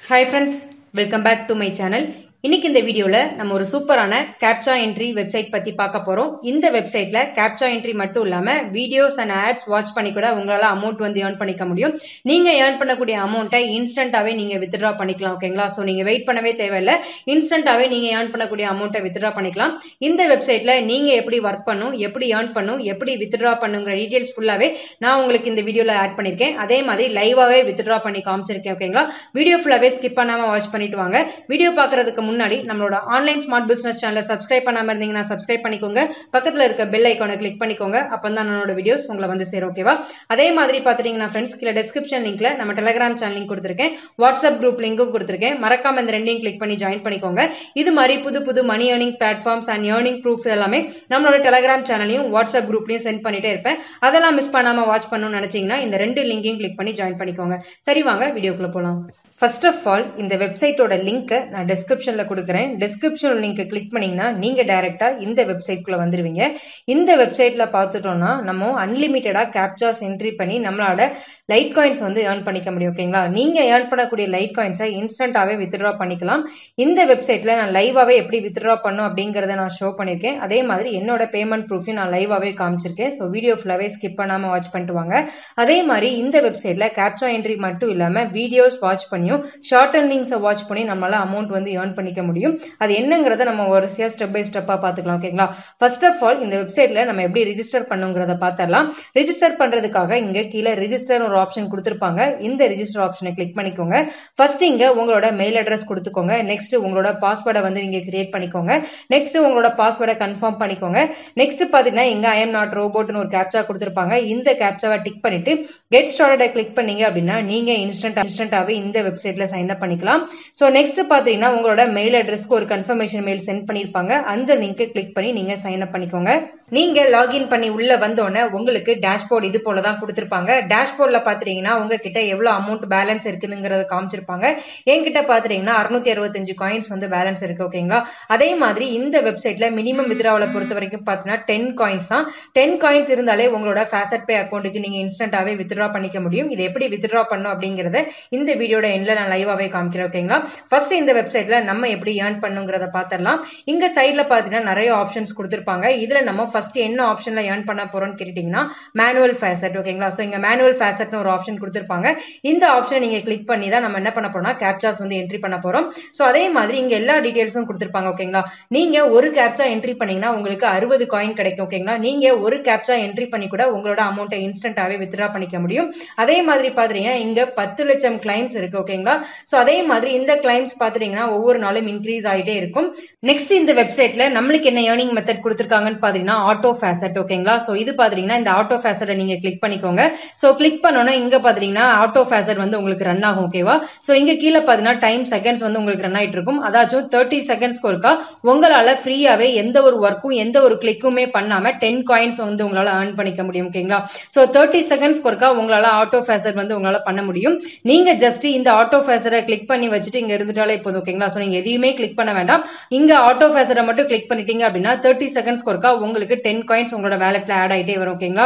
hi friends welcome back to my channel இன்னைக்கு இந்த வீடியோவில் நம்ம ஒரு சூப்பரான கேப்சா என்ட்ரி வெப்சைட் பற்றி பார்க்க போகிறோம் இந்த வெப்சைட்டில் கேப்சா என்ட்ரி மட்டும் இல்லாமல் வீடியோஸ் அண்ட் ஆட்ஸ் வாட்ச் பண்ணி கூட உங்களால் அமௌண்ட் வந்து ஏர்ன் பண்ணிக்க முடியும் நீங்கள் ஏர்ன் பண்ணக்கூடிய அமௌண்ட்டை இன்ஸ்டண்ட்டாகவே நீங்கள் வித்ட்ரா பண்ணிக்கலாம் ஓகேங்களா ஸோ நீங்கள் வெயிட் பண்ணவே தேவையில்லை இன்ஸ்டண்ட்டாகவே நீங்கள் ஏர்ன் பண்ணக்கூடிய அமௌண்ட்டை வித்ட்ரா பண்ணிக்கலாம் இந்த வெப்சைட்டில் நீங்கள் எப்படி ஒர்க் பண்ணும் எப்படி ஏர்ன் பண்ணும் எப்படி வித்ட்ரா பண்ணுங்கிற டீட்டெயில்ஸ் ஃபுல்லாகவே நான் உங்களுக்கு இந்த வீடியோவில் ஆட் பண்ணியிருக்கேன் அதே மாதிரி லைவாகவே வித்ட்ரா பண்ணி காமிச்சிருக்கேன் ஓகேங்களா வீடியோ ஃபுல்லாகவே ஸ்கிப் பண்ணாமல் வாட்ச் பண்ணிட்டு வாங்க வீடியோ பார்க்குறதுக்கு முன்னாடி நம்மளோட ஆன்லைன் ஸ்மார்ட் பிசினஸ் சேனலை சப்ஸ்கிரைப் பண்ணாமல் இருந்தீங்கன்னா சப்ஸ்கிரைப் பண்ணிக்கோங்க பக்கத்தில் இருக்க பெல் ஐக்கானை கிளிக் பண்ணிக்கோங்க அப்போ தான் என்னோட வீடியோஸ் உங்களை வந்து சேரும் ஓகேவா அதே மாதிரி பார்த்துட்டீங்கன்னா ஃப்ரெண்ட்ஸ் கீழே டிஸ்கிரிப்ஷன் லிங்க்ல நம்ம டெலிகிராம் சேனல் லிங்க் கொடுத்துருக்கேன் வாட்ஸ்அப் குரூப் லிங்க்கும் கொடுத்துருக்கேன் மறக்காம இந்த ரெண்டையும் கிளிக் பண்ணி ஜாயின் பண்ணிக்கோங்க இது மாதிரி புது புது money earning platforms and earning proof எல்லாமே நம்மளோட டெலிகிராம் சேனலையும் வாட்ஸ்அப் குரூப்லையும் சென்ட் பண்ணிட்டே இருப்பேன் அதெல்லாம் மிஸ் பண்ணாமல் வாட்ச் பண்ணணும்னு நினச்சிங்கன்னா இந்த ரெண்டு லிங்கையும் கிளிக் பண்ணி ஜாயின் பண்ணிக்கோங்க சரி வாங்க வீடியோக்குள்ளே போகலாம் ஃபர்ஸ்ட் ஆஃப் ஆல் இந்த வெப்சைட்டோட லிங்க்கை நான் டிஸ்கிரிப்ஷனில் கொடுக்குறேன் டிஸ்கிரிப்ஷன் லிங்க்கை கிளிக் பண்ணிங்கன்னா நீங்கள் டைரெக்டாக இந்த வெப்சைட்குள்ளே வந்துடுவீங்க இந்த வெப்சைட்டில் பார்த்துட்டோம்னா நம்ம அன்லிமிட்டடாக கேப்சாஸ் என்ட்ரி பண்ணி நம்மளோட லைட் காயின்ஸ் வந்து ஏர்ன் பண்ணிக்க முடியும் ஓகேங்களா நீங்கள் ஏர்ன் பண்ணக்கூடிய லைட் காயின்ஸை இன்ஸ்டண்ட்டாகவே வித்ட்ரா பண்ணிக்கலாம் இந்த வெப்சைட்டில் நான் லைவாகவே எப்படி வித்ட்ரா பண்ணும் அப்படிங்கிறத நான் ஷோ பண்ணியிருக்கேன் அதே மாதிரி என்னோட பேமெண்ட் ப்ரூஃபையும் நான் லைவாகவே காமிச்சிருக்கேன் ஸோ வீடியோ ஃபுல்லாகவே ஸ்கிப் பண்ணாமல் வாட்ச் பண்ணிட்டு வாங்க அதே மாதிரி இந்த வெப்சைட்டில் கேப்சா என்ட்ரி மட்டும் இல்லாமல் வீடியோஸ் வாட்ச் பண்ணியும் ஷார்ட் அண்ட் லிங்க்ஸை வாட்ச் பண்ணி நம்மளால அமௌண்ட் வந்து ஏர்ன் பண்ணிக்க முடியும் அது என்னங்கிறத நம்ம வரிசையாக ஸ்டெப் பை ஸ்டெப்பாக பார்த்துக்கலாம் ஓகேங்களா ஃபர்ஸ்ட் ஆஃப் ஆல் இந்த வெப்சைட்டில் நம்ம எப்படி ரிஜிஸ்டர் பண்ணுங்கிறத பார்த்துடலாம் ரிஜிஸ்டர் பண்ணுறதுக்காக இங்கே கீழே ரிஜிஸ்டர் ஒரு ஆப்ஷன் கொடுத்துருப்பாங்க இந்த ரிஜிஸ்டர் ஆப்ஷனை கிளிக் பண்ணிக்கோங்க ஃபர்ஸ்ட் இங்கே உங்களோட மெயில் அட்ரஸ் கொடுத்துக்கோங்க நெக்ஸ்ட் உங்களோட பாஸ்வேர்டை வந்து நீங்கள் கிரியேட் பண்ணிக்கோங்க நெக்ஸ்ட் உங்களோட பாஸ்வேர்டை கன்ஃபார்ம் பண்ணிக்கோங்க நெக்ஸ்ட் பார்த்தீங்கன்னா இங்கே ஐ எம் நாட் ரோபோட்னு ஒரு கேப்சா கொடுத்துருப்பாங்க இந்த கேப்சாவை டிக் பண்ணிட்டு கெட் ஸ்டார்டை கிளிக் பண்ணீங்க அப்படின்னா நீங்கள் இன்ஸ்டன்ட் இன்ஸ்டன்ட்டாகவே இந்த வெப்சைட்டில் சைன் அப் பண்ணிக்கலாம் ஸோ நெக்ஸ்ட் பார்த்தீங்கன்னா உங்களோட மெயில் அட்ரஸ்க்கு ஒரு கன்ஃபர்மேஷன் மெயில் சென்ட் பண்ணியிருப்பாங்க அந்த லிங்கை கிளிக் பண்ணி நீங்கள் சைன் அப் பண்ணிக்கோங்க நீங்கள் லாகின் பண்ணி உள்ள வந்தோடனே உங்களுக்கு டேஷ்போர்ட் இது போல தான் கொடுத்துருப்பாங்க டேஷ்போர்டில் பார்த்துட்டீங்கன்னா உங்ககிட்ட எவ்வளோ அமௌண்ட் பேலன்ஸ் இருக்குதுங்கிறத காமிச்சிருப்பாங்க என்கிட்ட பார்த்துட்டீங்கன்னா அறுநூத்தி அறுபத்தஞ்சு காயின்ஸ் வந்து பேலன்ஸ் இருக்கு ஓகேங்களா அதே மாதிரி இந்த வெப்சைட்ல மினிமம் வித்ராவில் பொறுத்த வரைக்கும் பார்த்தீங்கன்னா டென் காயின்ஸ் தான் டென் காயின்ஸ் இருந்தாலே உங்களோட ஃபேசட் பே அக்கௌண்ட்டுக்கு நீங்கள் இன்ஸ்டன்ட்டாகவே வித்ட்ரா பண்ணிக்க முடியும் இது எப்படி வித்ட்ரா பண்ணும் அப்படிங்கிறத இந்த வீடியோட எண்ணில் நான் லைவாகவே காமிக்கிறேன் ஓகேங்களா ஃபர்ஸ்ட் இந்த வெப்சைட்ல நம்ம எப்படி ஏர்ன் பண்ணுங்கிறத பார்த்துடலாம் இங்க சைட்ல பார்த்தீங்கன்னா நிறைய ஆப்ஷன்ஸ் கொடுத்துருப்பாங்க இதுல நம்ம ஃபர்ஸ்ட் என்ன ஆப்ஷன்ல ஏர்ன் பண்ண போறோம்னு கேட்டீங்கன்னா மேனுவல் ஃபேசட் ஓகேங்களா ஸோ இங்க மேனுவல் ஃபேசட்னு ஒரு ஆப்ஷன் கொடுத்துருப்பாங்க இந்த ஆப்ஷனை நீங்க கிளிக் பண்ணி தான் நம்ம என்ன பண்ண போறோம்னா கேப்சாஸ் வந்து என்ட்ரி பண்ண போறோம் ஸோ அதே மாதிரி இங்க எல்லா டீடைல்ஸும் கொடுத்துருப்பாங்க ஓகேங்களா நீங்க ஒரு கேப்சா என்ட்ரி பண்ணீங்கன்னா உங்களுக்கு அறுபது காயின் கிடைக்கும் ஓகேங்களா நீங்க ஒரு கேப்சா என்ட்ரி பண்ணி கூட உங்களோட அமௌண்ட்டை இன்ஸ்டன்டாவே வித்ட்ரா பண்ணிக்க முடியும் அதே மாதிரி பாத்தீங்கன்னா இங்க பத்து லட்சம் கிளைம்ஸ் இருக்கு ஓகேங்களா ஸோ அதே மாதிரி இந்த கிளைம்ஸ் பாத்துட்டீங்கன்னா ஒவ்வொரு நாளும் இன்க்ரீஸ் ஆகிட்டே இருக்கும் நெக்ஸ்ட் இந்த வெப்சைட்ல நம்மளுக்கு என்ன ஏர்னிங் மெத்தட் கொடுத்துருக்காங்கன்னு பாத்தீங்கன்னா ஆட்டோ ஃபேசட் ஓகேங்களா ஸோ இது பாத்தீங்கன்னா இந்த ஆட்டோ ஃபேசட்டை நீங்க கிளிக் பண்ணிக்கோங்க ஸோ கிளிக் பண்ணோன்னா இங்க பாத்தீங்கன்னா ஆட்டோ ஃபேசட் வந்து உங்களுக்கு ரன் ஆகும் ஓகேவா ஸோ இங்க கீழே பாத்தீங்கன்னா டைம் செகண்ட்ஸ் வந்து உங்களுக்கு ரன் ஆயிட்டு இருக்கும் அதாச்சும் தேர்ட்டி செகண்ட்ஸ்க்கு ஒருக்கா உங்களால ஃப்ரீயாவே எந்த ஒரு ஒர்க்கும் எந்த ஒரு கிளிக்குமே பண்ணாம டென் காயின்ஸ் வந்து உங்களால ஏர்ன் பண்ணிக்க முடியும் ஓகேங்களா ஸோ தேர்ட்டி செகண்ட்ஸ்க்கு ஒருக்கா உங்களால ஆட்டோ ஃபேசட் வந்து உங்களால பண்ண முடியும் நீங்க ஜஸ்ட் இந்த ஆட்டோ ஃபேசரை கிளிக் பண்ணி வச்சுட்டு இங்க இருந்துட்டாலே போதும் ஓகேங்களா ஸோ நீங்க எதையுமே கிளிக் பண்ண வேண்டாம் இங்க ஆட்டோ ஃபேசரை மட்டும் கிளிக் பண்ணிட்டீங்க அப்படின்னா தேர்ட்டி செகண்ட்ஸ்க்கு ஒருக்கா உங்களுக்கு டென் காயின்ஸ் உங்களோட வேலட்ல ஆட் ஆகிட்டே வரும் ஓகேங்களா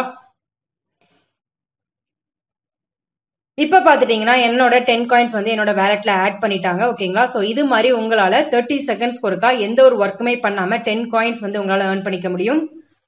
இப்போ பார்த்துட்டிங்கன்னா என்னோட டென் காயின்ஸ் வந்து என்னோட வேலெட்டில் ஆட் பண்ணிட்டாங்க ஓகேங்களா ஸோ இது மாதிரி உங்களால் தேர்ட்டி செகண்ட்ஸ்க்கு ஒருக்கா எந்த ஒரு ஒர்க்குமே பண்ணாமல் டென் காயின்ஸ் வந்து உங்களால் ஏர்ன் பண்ணிக்க முடியும்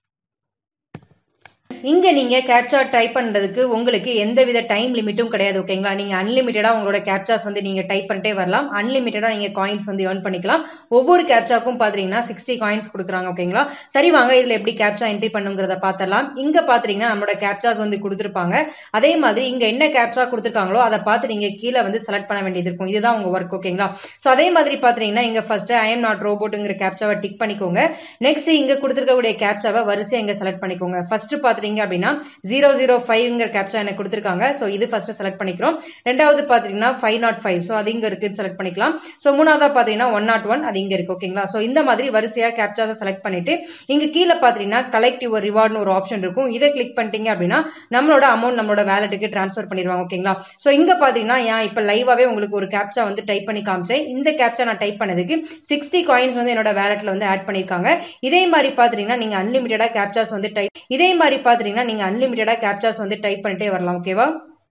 இங்க நீங்க கேப்சா டைப் பண்றதுக்கு உங்களுக்கு எந்த வித டைம் லிமிட்டும் கிடையாது ஓகேங்களா நீங்க அன்லிமிட்டடா உங்களோட கேப்சாஸ் வந்து நீங்க டைப் பண்ணிட்டே வரலாம் அன்லிமிட்டடா நீங்க காயின்ஸ் வந்து ஏர்ன் பண்ணிக்கலாம் ஒவ்வொரு கேப்சாக்கும் பாத்தீங்கன்னா சிக்ஸ்டி காயின்ஸ் கொடுக்குறாங்க ஓகேங்களா சரி வாங்க இதுல எப்படி கேப்சா என்ட்ரி பண்ணுங்கிறத பார்த்தரலாம் இங்க பாத்தீங்கன்னா நம்மளோட கேப்சாஸ் வந்து கொடுத்துருப்பாங்க அதே மாதிரி இங்க என்ன கேப்சா கொடுத்துருக்காங்களோ அதை பார்த்து நீங்க கீழே வந்து செலக்ட் பண்ண வேண்டியது இருக்கும் இதுதான் உங்க ஒர்க் ஓகேங்களா ஸோ அதே மாதிரி பாத்தீங்கன்னா இங்க ஃபர்ஸ்ட் ஐ எம் நாட் ரோபோட்டுங்கிற கேப்சாவை டிக் பண்ணிக்கோங்க நெக்ஸ்ட் இங்க கொடுத்துருக்கக்கூடிய கேப்சாவை வரிசையை இங்க செலக்ட் பண்ணிக்கோங்க ஃபர்ஸ்ட் பாத்தீங்க அப்படின்னா ஜீரோ ஜீரோ ஃபைவ்ங்கிற கேப்சா எனக்கு கொடுத்துருக்காங்க ஸோ இது ஃபர்ஸ்ட் செலக்ட் பண்ணிக்கிறோம் ரெண்டாவது பார்த்தீங்கன்னா ஃபைவ் நாட் ஃபைவ் ஸோ அது இங்க இருக்குன்னு செலக்ட் பண்ணிக்கலாம் ஸோ மூணாவதா பார்த்தீங்கன்னா ஒன் நாட் ஒன் அது இங்க இருக்கு ஓகேங்களா ஸோ இந்த மாதிரி வரிசையா கேப்சாஸை செலக்ட் பண்ணிட்டு இங்க கீழே பார்த்தீங்கன்னா கலெக்ட் யுவர் ரிவார்ட்னு ஒரு ஆப்ஷன் இருக்கும் இதை கிளிக் பண்ணிட்டீங்க அப்படின்னா நம்மளோட அமௌண்ட் நம்மளோட வேலெட்டுக்கு ட்ரான்ஸ்ஃபர் பண்ணிடுவாங்க ஓகேங்களா ஸோ இங்க பார்த்தீங்கன்னா ஏன் இப்போ லைவாவே உங்களுக்கு ஒரு கேப்சா வந்து டைப் பண்ணி காமிச்சேன் இந்த கேப்சா நான் டைப் பண்ணதுக்கு சிக்ஸ்டி காயின்ஸ் வந்து என்னோட வேலெட்ல வந்து ஆட் பண்ணியிருக்காங்க இதே மாதிரி பார்த்தீங்கன்னா நீங்க அன்லிமிட்டடா கேப்சாஸ் வந்து டைப் இதே மாதிரி பார்த்தீங்கன்னா நீங்க அன்லிமிட்டடா கேப்சாஸ் வந்து டைப் பண்ணிட்டே வரலாம் ஓகேவா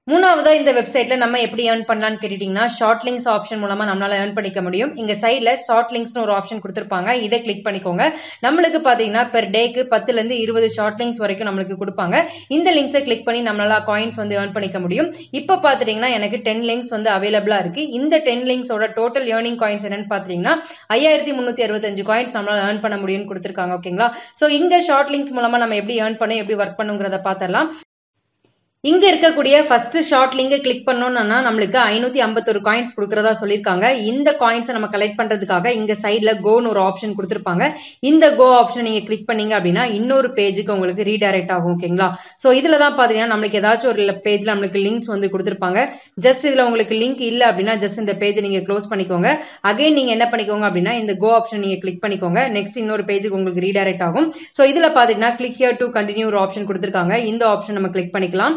மூணாவதா இந்த வெப்சைட்ல நம்ம எப்படி ஏர்ன் பண்ணலாம்னு கேட்டுட்டீங்கன்னா ஷார்ட் லிங்க்ஸ் ஆப்ஷன் மூலமா நம்மளால ஏர்ன் பண்ணிக்க முடியும் இங்க சைட்ல ஷார்ட் லிங்க்ஸ்னு ஒரு ஆப்ஷன் கொடுத்துருப்பாங்க இதை கிளிக் பண்ணிக்கோங்க நம்மளுக்கு பாத்தீங்கன்னா பெர் டேக்கு பத்துல இருந்து இருபது ஷார்ட் லிங்க்ஸ் வரைக்கும் நம்மளுக்கு கொடுப்பாங்க இந்த லிங்க்ஸை கிளிக் பண்ணி நம்மளால காயின்ஸ் வந்து ஏர்ன் பண்ணிக்க முடியும் இப்போ பாத்துட்டீங்கன்னா எனக்கு டென் லிங்க்ஸ் வந்து அவைலபிளா இருக்கு இந்த டென் லிங்க்ஸோட டோட்டல் ஏர்னிங் காயின்ஸ் என்னன்னு பாத்தீங்கன்னா ஐயாயிரத்தி முன்னூத்தி அறுபத்தஞ்சு காயின்ஸ் நம்மளால ஏர்ன் பண்ண முடியும்னு கொடுத்துருக்காங்க ஓகேங்களா சோ இங்க ஷார்ட் லிங்க்ஸ் மூலமா நம்ம எப்படி ஏர்ன் பண்ண எப்படி ஒர்க் பண்ணுங்கிறத பாத்திரலாம் இங்க இருக்கக்கூடிய ஃபர்ஸ்ட் ஷார்ட் லிங்கை கிளிக் பண்ணோம்னா நம்மளுக்கு ஐநூத்தி ஐம்பத்தொரு காயின்ஸ் கொடுக்கறதா சொல்லியிருக்காங்க இந்த காயின்ஸை நம்ம கலெக்ட் பண்றதுக்காக இங்க சைட்ல கோன்னு ஒரு ஆப்ஷன் கொடுத்துருப்பாங்க இந்த கோ ஆப்ஷன் நீங்க கிளிக் பண்ணீங்க அப்படின்னா இன்னொரு பேஜுக்கு உங்களுக்கு ரீடைரக்ட் ஆகும் ஓகேங்களா சோ இதுல தான் பாத்தீங்கன்னா நம்மளுக்கு ஏதாச்சும் ஒரு பேஜ்ல நம்மளுக்கு லிங்க்ஸ் வந்து கொடுத்துருப்பாங்க ஜஸ்ட் இதுல உங்களுக்கு லிங்க் இல்ல அப்படின்னா ஜஸ்ட் இந்த பேஜை நீங்க க்ளோஸ் பண்ணிக்கோங்க அகைன் நீங்க என்ன பண்ணிக்கோங்க அப்படின்னா இந்த கோ ஆப்ஷன் நீங்க கிளிக் பண்ணிக்கோங்க நெக்ஸ்ட் இன்னொரு பேஜுக்கு உங்களுக்கு ரீடைரக்ட் ஆகும் சோ இதுல பாத்தீங்கன்னா கிளிக் ஹியர் டு கண்டினியூ ஒரு ஆப்ஷன் கொடுத்துருக்காங்க இந்த ஆப்ஷன் நம்ம கிளிக் பண்ணிக்கலாம்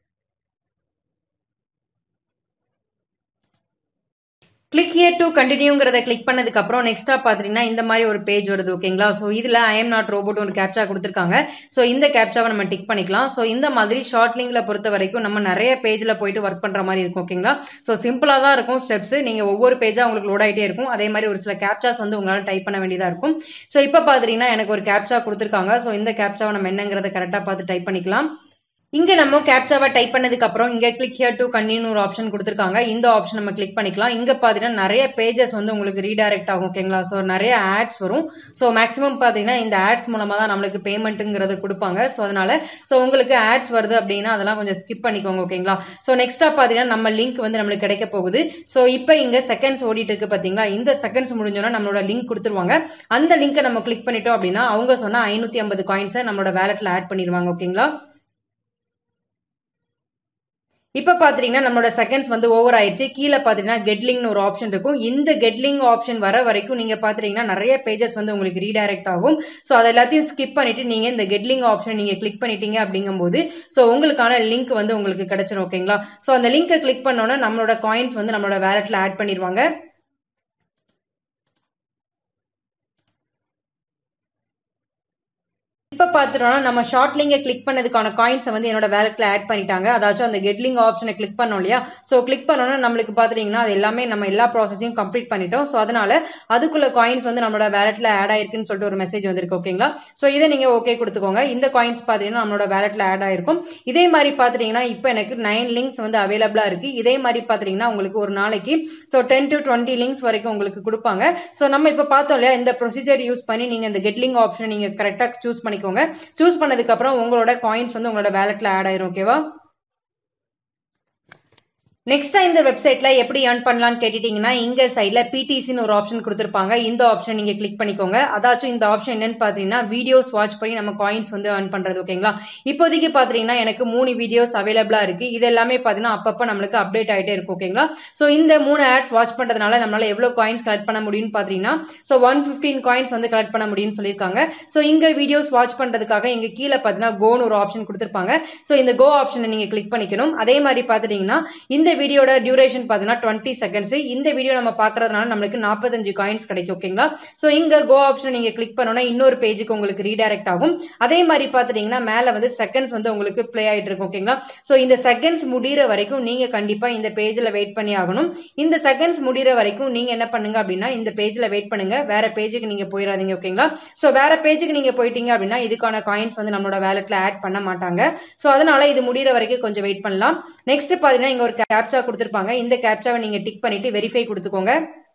கிளிக் ஹியர் டு கண்டினியூங்கிறத கிளிக் பண்ணதுக்கு அப்புறம் நெக்ஸ்டா பாத்தீங்கன்னா இந்த மாதிரி ஒரு பேஜ் வருது ஓகேங்களா சோ இதுல ஐ எம் நாட் ரோபோட் ஒரு கேப்சா கொடுத்துருக்காங்க சோ இந்த கேப்சாவை நம்ம டிக் பண்ணிக்கலாம் சோ இந்த மாதிரி ஷார்ட் லிங்க்ல பொறுத்த வரைக்கும் நம்ம நிறைய பேஜ்ல போயிட்டு ஒர்க் பண்ற மாதிரி இருக்கும் ஓகேங்களா சோ சிம்பிளா தான் இருக்கும் ஸ்டெப்ஸ் நீங்க ஒவ்வொரு பேஜா உங்களுக்கு லோட் ஆயிட்டே இருக்கும் அதே மாதிரி ஒரு சில கேப்சாஸ் வந்து உங்களால டைப் பண்ண வேண்டியதா இருக்கும் சோ இப்ப பாத்தீங்கன்னா எனக்கு ஒரு கேப்சா கொடுத்துருக்காங்க சோ இந்த கேப்சாவை நம்ம என்னங்கிறத கரெக்டா பார்த்து டைப் பண்ணிக்கலாம் இங்க நம்ம கேப்சாவை டைப் பண்ணதுக்கு அப்புறம் இங்க கிளிக் ஹியர் டு கண்டினியூ ஒரு ஆப்ஷன் கொடுத்துருக்காங்க இந்த ஆப்ஷன் நம்ம கிளிக் பண்ணிக்கலாம் இங்க பாத்தீங்கன்னா நிறைய பேஜஸ் வந்து உங்களுக்கு ரீடைரக்ட் ஆகும் ஓகேங்களா ஸோ நிறைய ஆட்ஸ் வரும் ஸோ மேக்ஸிமம் பாத்தீங்கன்னா இந்த ஆட்ஸ் மூலமா தான் நம்மளுக்கு பேமெண்ட்டுங்கிறது கொடுப்பாங்க ஸோ அதனால ஸோ உங்களுக்கு ஆட்ஸ் வருது அப்படின்னா அதெல்லாம் கொஞ்சம் ஸ்கிப் பண்ணிக்கோங்க ஓகேங்களா ஸோ நெக்ஸ்டா பாத்தீங்கன்னா நம்ம லிங்க் வந்து நம்மளுக்கு கிடைக்க போகுது ஸோ இப்போ இங்க செகண்ட்ஸ் ஓடிட்டு இருக்கு பாத்தீங்களா இந்த செகண்ட்ஸ் முடிஞ்சோன்னா நம்மளோட லிங்க் கொடுத்துருவாங்க அந்த லிங்கை நம்ம கிளிக் பண்ணிட்டோம் அப்படின்னா அவங்க சொன்னா ஐநூத்தி ஐம்பது காயின்ஸை நம்மளோட வேலட்ல ஆட் பண்ணிடுவாங்க ஓகேங்களா இப்ப பாத்தீங்கன்னா நம்மளோட செகண்ட்ஸ் வந்து ஓவர் ஆயிடுச்சு கீழே பாத்தீங்கன்னா கெட்லிங்னு ஒரு ஆப்ஷன் இருக்கும் இந்த கெட்லிங் ஆப்ஷன் வர வரைக்கும் நீங்க பாத்தீங்கன்னா நிறைய பேஜஸ் வந்து உங்களுக்கு ரீடைரக்ட் ஆகும் ஸோ அதை எல்லாத்தையும் ஸ்கிப் பண்ணிட்டு நீங்க இந்த கெட்லிங் ஆப்ஷன் நீங்க கிளிக் பண்ணிட்டீங்க அப்படிங்கும்போது ஸோ உங்களுக்கான லிங்க் வந்து உங்களுக்கு கிடைச்சிரும் ஓகேங்களா ஸோ அந்த லிங்கை கிளிக் பண்ணோன்னா நம்மளோட காயின்ஸ் வந்து நம்மளோட வேலட்ல ஆட் பண்ணிடுவாங்க இப்ப பாத்துட்டோம்னா நம்ம ஷார்ட் லிங்கை கிளிக் பண்ணதுக்கான காயின்ஸை வந்து என்னோட வேலட்ல ஆட் பண்ணிட்டாங்க அதாச்சும் அந்த கெட்லிங் ஆப்ஷனை கிளிக் பண்ணோம் இல்லையா ஸோ கிளிக் பண்ணோம்னா நம்மளுக்கு பாத்துட்டீங்கன்னா அது எல்லாமே நம்ம எல்லா ப்ராசஸையும் கம்ப்ளீட் பண்ணிட்டோம் ஸோ அதனால அதுக்குள்ள காயின்ஸ் வந்து நம்மளோட வேலட்ல ஆட் ஆயிருக்குன்னு சொல்லிட்டு ஒரு மெசேஜ் வந்திருக்கு ஓகேங்களா ஸோ இதை நீங்க ஓகே கொடுத்துக்கோங்க இந்த காயின்ஸ் பாத்தீங்கன்னா நம்மளோட வேலட்ல ஆட் ஆயிருக்கும் இதே மாதிரி பாத்துட்டீங்கன்னா இப்போ எனக்கு நைன் லிங்க்ஸ் வந்து அவைலபிளா இருக்கு இதே மாதிரி பாத்துட்டீங்கன்னா உங்களுக்கு ஒரு நாளைக்கு so ten to twenty links வரைக்கும் உங்களுக்கு கொடுப்பாங்க ஸோ நம்ம இப்போ பார்த்தோம் இல்லையா இந்த ப்ரொசீஜர் யூஸ் பண்ணி நீங்க இந்த கெட்லிங் ஆப்ஷன் நீங்க கரெக்டா சூஸ் பண்ணிக்கோங்க சூஸ் பண்ணதுக்கு அப்புறம் உங்களோட காயின்ஸ் வந்து உங்களோட வேலட்ல ஆட் ஆயிரும் ஓகேவா நெக்ஸ்டா இந்த வெப்சைட்ல எப்படி ஏர்ன் பண்ணலாம்னு கேட்டுட்டீங்கன்னா இங்க சைட்ல பிடிசின்னு ஒரு ஆப்ஷன் கொடுத்துருப்பாங்க இந்த ஆப்ஷன் நீங்க கிளிக் பண்ணிக்கோங்க அதாச்சும் இந்த ஆப்ஷன் என்னன்னு பாத்தீங்கன்னா வீடியோஸ் வாட்ச் பண்ணி நம்ம காயின்ஸ் வந்து ஏர்ன் பண்றது ஓகேங்களா இப்போதைக்கு பாத்தீங்கன்னா எனக்கு மூணு வீடியோஸ் அவைலபிளா இருக்கு இது எல்லாமே பாத்தீங்கன்னா அப்பப்ப நம்மளுக்கு அப்டேட் ஆயிட்டே இருக்கும் ஓகேங்களா சோ இந்த மூணு ஆட்ஸ் வாட்ச் பண்றதுனால நம்மளால எவ்வளவு காயின்ஸ் கலெக்ட் பண்ண முடியும்னு பாத்தீங்கன்னா சோ ஒன் பிப்டீன் காயின்ஸ் வந்து கலெக்ட் பண்ண முடியும்னு சொல்லியிருக்காங்க சோ இங்க வீடியோஸ் வாட்ச் பண்றதுக்காக இங்க கீழே பாத்தீங்கன்னா கோன்னு ஒரு ஆப்ஷன் கொடுத்துருப்பாங்க சோ இந்த கோ ஆப்ஷனை நீங்க கிளிக் பண்ணிக்கணும் அதே மாதிரி பாத்துட்டீங்கன்னா இந்த வீடியோட டியூரேஷன் பாத்தீங்கன்னா டுவெண்ட்டி செகண்ட்ஸ் இந்த வீடியோ நம்ம பாக்குறதுனால நம்மளுக்கு நாற்பத்தஞ்சு காயின்ஸ் கிடைக்கும் ஓகேங்களா சோ இங்க கோ ஆப்ஷன் நீங்க கிளிக் பண்ணோம்னா இன்னொரு பேஜுக்கு உங்களுக்கு ரீடைரக்ட் ஆகும் அதே மாதிரி பாத்துட்டீங்கன்னா மேல வந்து செகண்ட்ஸ் வந்து உங்களுக்கு பிளே ஆயிட்டு இருக்கும் ஓகேங்களா சோ இந்த செகண்ட்ஸ் முடிகிற வரைக்கும் நீங்க கண்டிப்பா இந்த பேஜ்ல வெயிட் பண்ணி ஆகணும் இந்த செகண்ட்ஸ் முடிகிற வரைக்கும் நீங்க என்ன பண்ணுங்க அப்படின்னா இந்த பேஜ்ல வெயிட் பண்ணுங்க வேற பேஜுக்கு நீங்க போயிடாதீங்க ஓகேங்களா சோ வேற பேஜுக்கு நீங்க போயிட்டீங்க அப்படின்னா இதுக்கான காயின்ஸ் வந்து நம்மளோட வேலட்ல ஆட் பண்ண மாட்டாங்க சோ அதனால இது முடிகிற வரைக்கும் கொஞ்சம் வெயிட் பண்ணலாம் நெக்ஸ்ட் பாத்தீங்கன்னா இங்க ஒரு கேப்சா கொடுத்துருப்பாங்க இந்த கேப்சாவை நீங்க டிக் பண்ணிட்டு வெரிஃபை கொடுத்துக்கோங்க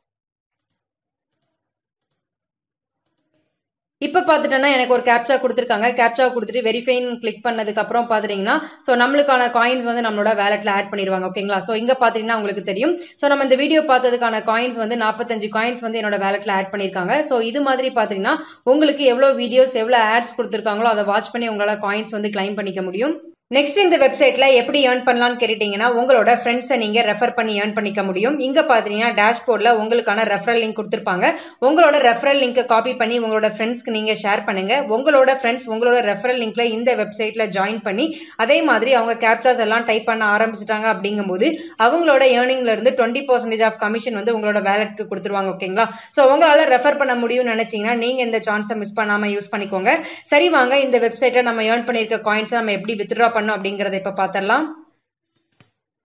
இப்ப பாத்துட்டோம்னா எனக்கு ஒரு கேப்சா கொடுத்துருக்காங்க கேப்சா கொடுத்துட்டு வெரிஃபைன்னு கிளிக் பண்ணதுக்கு அப்புறம் பாத்துட்டீங்கன்னா சோ நம்மளுக்கான காயின்ஸ் வந்து நம்மளோட வேலட்ல ஆட் பண்ணிடுவாங்க ஓகேங்களா சோ இங்க பாத்தீங்கன்னா உங்களுக்கு தெரியும் சோ நம்ம இந்த வீடியோ பார்த்ததுக்கான காயின்ஸ் வந்து நாற்பத்தஞ்சு காயின்ஸ் வந்து என்னோட வேலட்ல ஆட் பண்ணிருக்காங்க சோ இது மாதிரி பாத்தீங்கன்னா உங்களுக்கு எவ்வளவு வீடியோஸ் எவ்வளவு ஆட்ஸ் கொடுத்துருக்காங்களோ அதை வாட்ச் பண்ணி உங்களால காயின்ஸ் வந்து கிளைம் பண்ணிக்க முடியும் நெக்ஸ்ட் இந்த வெப்சைட்ல எப்படி ஏர்ன் பண்ணலாம்னு கேட்டுட்டீங்கன்னா உங்களோட ஃப்ரெண்ட்ஸை நீங்க ரெஃபர் பண்ணி ஏர்ன் பண்ணிக்க முடியும் இங்க பாத்தீங்கன்னா டேஷ்போர்ட்ல உங்களுக்கான ரெஃபரல் லிங்க் கொடுத்துருப்பாங்க உங்களோட ரெஃபரல் லிங்கை காப்பி பண்ணி உங்களோட ஃப்ரெண்ட்ஸ்க்கு நீங்க ஷேர் பண்ணுங்க உங்களோட ஃப்ரெண்ட்ஸ் உங்களோட ரெஃபரல் லிங்க்ல இந்த வெப்சைட்ல ஜாயின் பண்ணி அதே மாதிரி அவங்க கேப்சாஸ் எல்லாம் டைப் பண்ண ஆரம்பிச்சிட்டாங்க அப்படிங்கும்போது அவங்களோட ஏர்னிங்ல இருந்து டுவெண்ட்டி பர்சன்டேஜ் ஆஃப் கமிஷன் வந்து உங்களோட வேலட்க்கு கொடுத்துருவாங்க ஓகேங்களா ஸோ உங்களால ரெஃபர் பண்ண முடியும்னு நினைச்சீங்கன்னா நீங்க இந்த சான்ஸை மிஸ் பண்ணாம யூஸ் பண்ணிக்கோங்க சரி வாங்க இந்த வெப்சைட்ல நம்ம ஏர்ன் பண்ணிருக்க காயின்ஸ் நம்ம எப்படி வித்ட்ரா பண்ணோம் அப்படிங்கறத இப்ப பாத்திரலாம்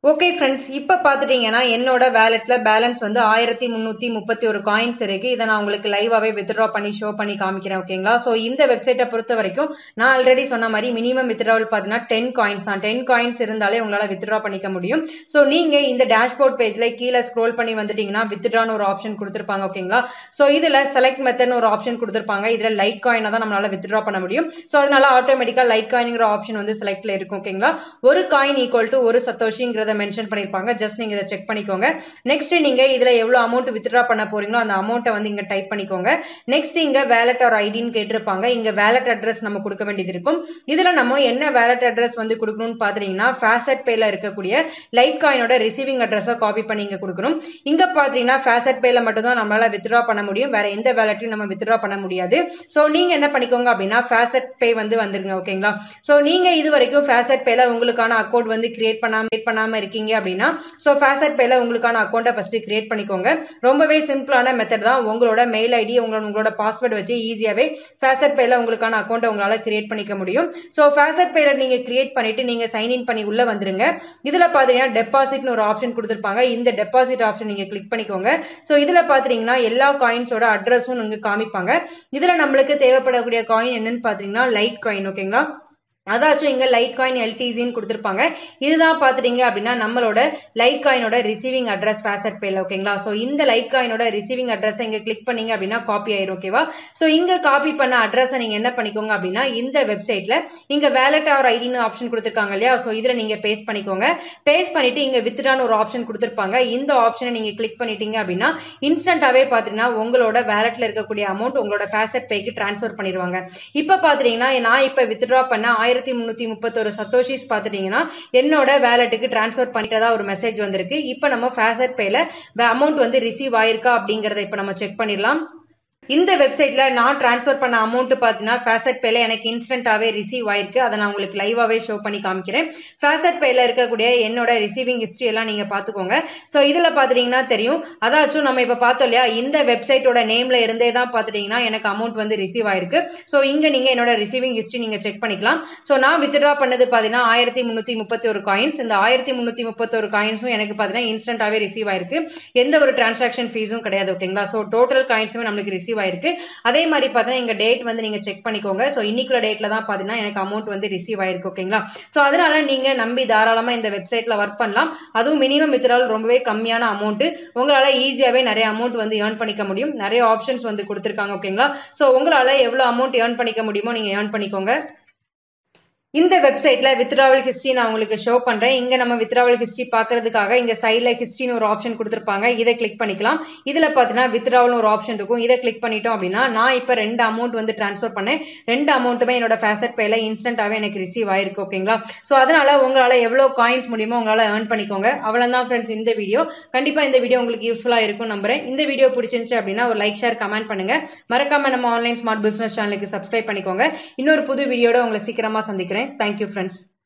ஓகே ஃப்ரெண்ட்ஸ் இப்போ பார்த்துட்டீங்கன்னா என்னோட வேலெட்ல பேலன்ஸ் வந்து ஆயிரத்தி முந்நூற்றி முப்பத்தி ஒரு காயின்ஸ் இருக்கு இதை நான் உங்களுக்கு லைவாகவே வித்ட்ரா பண்ணி ஷோ பண்ணி காமிக்கிறேன் ஓகேங்களா ஸோ இந்த வெப்சைட்டை பொறுத்த வரைக்கும் நான் ஆல்ரெடி சொன்ன மாதிரி மினிமம் வித்ட்ராவல் பார்த்தீங்கன்னா டென் காயின்ஸ் தான் டென் காயின்ஸ் இருந்தாலே உங்களால் வித்ட்ரா பண்ணிக்க முடியும் ஸோ நீங்கள் இந்த டேஷ்போர்ட் பேஜில் கீழே ஸ்க்ரோல் பண்ணி வந்துட்டீங்கன்னா வித்ட்ரான்னு ஒரு ஆப்ஷன் கொடுத்துருப்பாங்க ஓகேங்களா ஸோ இதில் செலக்ட் மெத்தட்னு ஒரு ஆப்ஷன் கொடுத்துருப்பாங்க இதில் லைட் காயினை தான் நம்மளால வித்ட்ரா பண்ண முடியும் ஸோ அதனால ஆட்டோமேட்டிக்காக லைட் காயின்ங்கிற ஆப்ஷன் வந்து செலக்ட்ல இருக்கும் ஓகேங்களா ஒரு காயின் ஈக்குவல் டு ஒரு சத்தோஷிங்கிறத மென்ஷன் பண்ணியிருப்பாங்க ஜஸ்ட் நீங்க இதை செக் பண்ணிக்கோங்க நெக்ஸ்ட் நீங்க இதுல எவ்வளவு அமௌண்ட் வித்ட்ரா பண்ண போறீங்களோ அந்த அமௌண்ட்டை வந்து இங்க டைப் பண்ணிக்கோங்க நெக்ஸ்ட் இங்க வேலட் ஆர் ஐடின்னு கேட்டிருப்பாங்க இங்க வேலட் அட்ரஸ் நம்ம கொடுக்க வேண்டியது இருக்கும் இதுல நம்ம என்ன வேலட் அட்ரஸ் வந்து கொடுக்கணும்னு பாத்தீங்கன்னா ஃபேசட் பேல இருக்கக்கூடிய லைட் காயினோட ரிசீவிங் அட்ரஸை காப்பி பண்ணி இங்க கொடுக்கணும் இங்க பாத்தீங்கன்னா ஃபேசட் பேல மட்டும் தான் நம்மளால வித்ட்ரா பண்ண முடியும் வேற எந்த வேலட்டையும் நம்ம வித்ட்ரா பண்ண முடியாது ஸோ நீங்க என்ன பண்ணிக்கோங்க அப்படின்னா ஃபேசட் பே வந்து வந்துருங்க ஓகேங்களா ஸோ நீங்க இது வரைக்கும் ஃபேசட் பேல உங்களுக்கான அக்கௌண்ட் வந்து கிரியேட் பண்ணாம கிரியேட் பண்ணாம இருக்கீங்க அப்படின்னா ஸோ ஃபேசட் பேல உங்களுக்கான அக்கௌண்ட்டை ஃபர்ஸ்ட் கிரியேட் பண்ணிக்கோங்க ரொம்பவே சிம்பிளான மெத்தட் தான் உங்களோட மெயில் ஐடி உங்களோட உங்களோட பாஸ்வேர்டு வச்சு ஈஸியாவே ஃபேசட் பேல உங்களுக்கான அக்கௌண்ட்டை உங்களால கிரியேட் பண்ணிக்க முடியும் ஸோ ஃபேசட் பேல நீங்க கிரியேட் பண்ணிட்டு நீங்க சைன் இன் பண்ணி உள்ள வந்துருங்க இதுல பாத்தீங்கன்னா டெபாசிட்னு ஒரு ஆப்ஷன் கொடுத்துருப்பாங்க இந்த டெபாசிட் ஆப்ஷன் நீங்க கிளிக் பண்ணிக்கோங்க ஸோ இதுல பாத்தீங்கன்னா எல்லா காயின்ஸோட அட்ரஸும் நீங்க காமிப்பாங்க இதுல நம்மளுக்கு தேவைப்படக்கூடிய காயின் என்னன்னு பாத்தீங்கன்னா லைட் காயின் ஓகேங்களா அதாச்சும் இங்க லைட் காயின் எல்டிசின்னு கொடுத்துருப்பாங்க இதுதான் பார்த்துட்டீங்க அப்படின்னா நம்மளோட லைட் காயினோட ரிசீவிங் அட்ரஸ் ஃபேசட் பேல ஓகேங்களா ஸோ இந்த லைட் காயினோட ரிசீவிங் அட்ரஸ் இங்க கிளிக் பண்ணீங்க அப்படின்னா காப்பி ஆயிரும் ஓகேவா ஸோ இங்க காப்பி பண்ண அட்ரஸை நீங்க என்ன பண்ணிக்கோங்க அப்படின்னா இந்த வெப்சைட்ல இங்க வேலட் ஆர் ஐடின்னு ஆப்ஷன் கொடுத்துருக்காங்க இல்லையா ஸோ இதுல நீங்க பேஸ்ட் பண்ணிக்கோங்க பேஸ்ட் பண்ணிட்டு இங்க வித்ட்ரான்னு ஒரு ஆப்ஷன் கொடுத்துருப்பாங்க இந்த ஆப்ஷனை நீங்க கிளிக் பண்ணிட்டீங்க அப்படின்னா இன்ஸ்டன்டாவே பாத்தீங்கன்னா உங்களோட வேலட்ல இருக்கக்கூடிய அமௌண்ட் உங்களோட ஃபேசட் பேக்கு டிரான்ஸ்ஃபர் பண்ணிடுவாங்க இப்போ பாத்துட்டீங்கன்னா நான் இப்போ வித்ட்ரா பண்ண ஆயிரத்தி முந்நூற்றி முப்பத்தொரு சத்தோஷிஸ் பார்த்துட்டீங்கன்னா என்னோட வேலெட்டுக்கு டிரான்ஸ்ஃபர் பண்ணிட்டதா ஒரு மெசேஜ் வந்திருக்கு இப்போ நம்ம ஃபேசட் பேல அமௌண்ட் வந்து ரிசீவ் ஆயிருக்கா அப்படிங்கிறத இப்போ நம்ம செக் பண்ணிடலாம் இந்த வெப்சைட்ல நான் டிரான்ஸ்ஃபர் பண்ண அமௌண்ட் பார்த்தீங்கன்னா ஃபேசட் பேல எனக்கு இன்ஸ்டன்டாவே ரிசீவ் ஆயிருக்கு அதை நான் உங்களுக்கு லைவாவே ஷோ பண்ணி காமிக்கிறேன் ஃபேசட் பேல இருக்கக்கூடிய என்னோட ரிசீவிங் ஹிஸ்ட்ரி எல்லாம் நீங்க பாத்துக்கோங்க ஸோ இதுல பாத்துட்டீங்கன்னா தெரியும் அதாச்சும் நம்ம இப்ப பார்த்தோம் இல்லையா இந்த வெப்சைட்டோட நேம்ல இருந்தே தான் பாத்துட்டீங்கன்னா எனக்கு அமௌண்ட் வந்து ரிசீவ் ஆயிருக்கு ஸோ இங்க நீங்க என்னோட ரிசீவிங் ஹிஸ்ட்ரி நீங்க செக் பண்ணிக்கலாம் ஸோ நான் வித்ட்ரா பண்ணது பாத்தீங்கன்னா ஆயிரத்தி முன்னூத்தி முப்பத்தி ஒரு காயின்ஸ் இந்த ஆயிரத்தி முன்னூத்தி முப்பத்தி ஒரு காயின்ஸும் எனக்கு பாத்தீங்கன்னா இன்ஸ்டன்டாவே ரிசீவ் ஆயிருக்கு எந்த ஒரு டிரான்சாக்ஷன் ஃபீஸும் கிடையாது ஓகேங்களா ஸோ டோட்டல் காயின்ஸுமே நம்மளுக்கு ரிசீவ் ஆயிருக்கு அதே மாதிரி பார்த்தீங்கன்னா இங்க டேட் வந்து நீங்க செக் பண்ணிக்கோங்க ஸோ இன்னைக்குள்ள டேட்ல தான் பாத்தீங்கன்னா எனக்கு அமௌண்ட் வந்து ரிசீவ் ஆயிருக்கு ஓகேங்களா ஸோ அதனால நீங்க நம்பி தாராளமா இந்த வெப்சைட்ல ஒர்க் பண்ணலாம் அதுவும் மினிமம் வித்ரால் ரொம்பவே கம்மியான அமௌண்ட் உங்களால ஈஸியாவே நிறைய அமௌண்ட் வந்து ஏர்ன் பண்ணிக்க முடியும் நிறைய ஆப்ஷன்ஸ் வந்து கொடுத்துருக்காங்க ஓகேங்களா ஸோ உங்களால எவ்வளவு அமௌண்ட் ஏர்ன் பண்ணிக்க முடியுமோ நீங்க ஏர்ன் பண்ணிக்கோங்க இந்த வெப்சைட்ல வித்ராவல் ஹிஸ்ட்ரி நான் உங்களுக்கு ஷோ பண்றேன் இங்க நம்ம வித்ராவல் ஹிஸ்ட்ரி பாக்குறதுக்காக இங்க சைட்ல ஹிஸ்ட்ரின்னு ஒரு ஆப்ஷன் கொடுத்துருப்பாங்க இதை கிளிக் பண்ணிக்கலாம் இதுல பாத்தீங்கன்னா வித்ராவல் ஒரு ஆப்ஷன் இருக்கும் இதை கிளிக் பண்ணிட்டோம் அப்படின்னா நான் இப்ப ரெண்டு அமௌண்ட் வந்து டிரான்ஸ்ஃபர் பண்ணேன் ரெண்டு அமௌண்ட்டுமே என்னோட ஃபேசட் பேல இன்ஸ்டன்டாவே எனக்கு ரிசீவ் ஆயிருக்கு ஓகேங்களா சோ அதனால உங்களால எவ்வளவு காயின்ஸ் முடியுமோ உங்களால ஏர்ன் பண்ணிக்கோங்க அவ்வளவுதான் ஃப்ரெண்ட்ஸ் இந்த வீடியோ கண்டிப்பா இந்த வீடியோ உங்களுக்கு யூஸ்ஃபுல்லா இருக்கும் நம்புறேன் இந்த வீடியோ பிடிச்சிருந்துச்சு அப்படின்னா ஒரு லைக் ஷேர் கமெண்ட் பண்ணுங்க மறக்காம நம்ம ஆன்லைன் ஸ்மார்ட் பிசினஸ் சேனலுக்கு சப்ஸ்கிரைப் பண்ணிக்கோங்க இன்னொரு புது வீடியோட உங்களை சீக்கிரமா சந்திக்கிறேன் தேங்க்யூ ஃப்ரெண்ட்ஸ்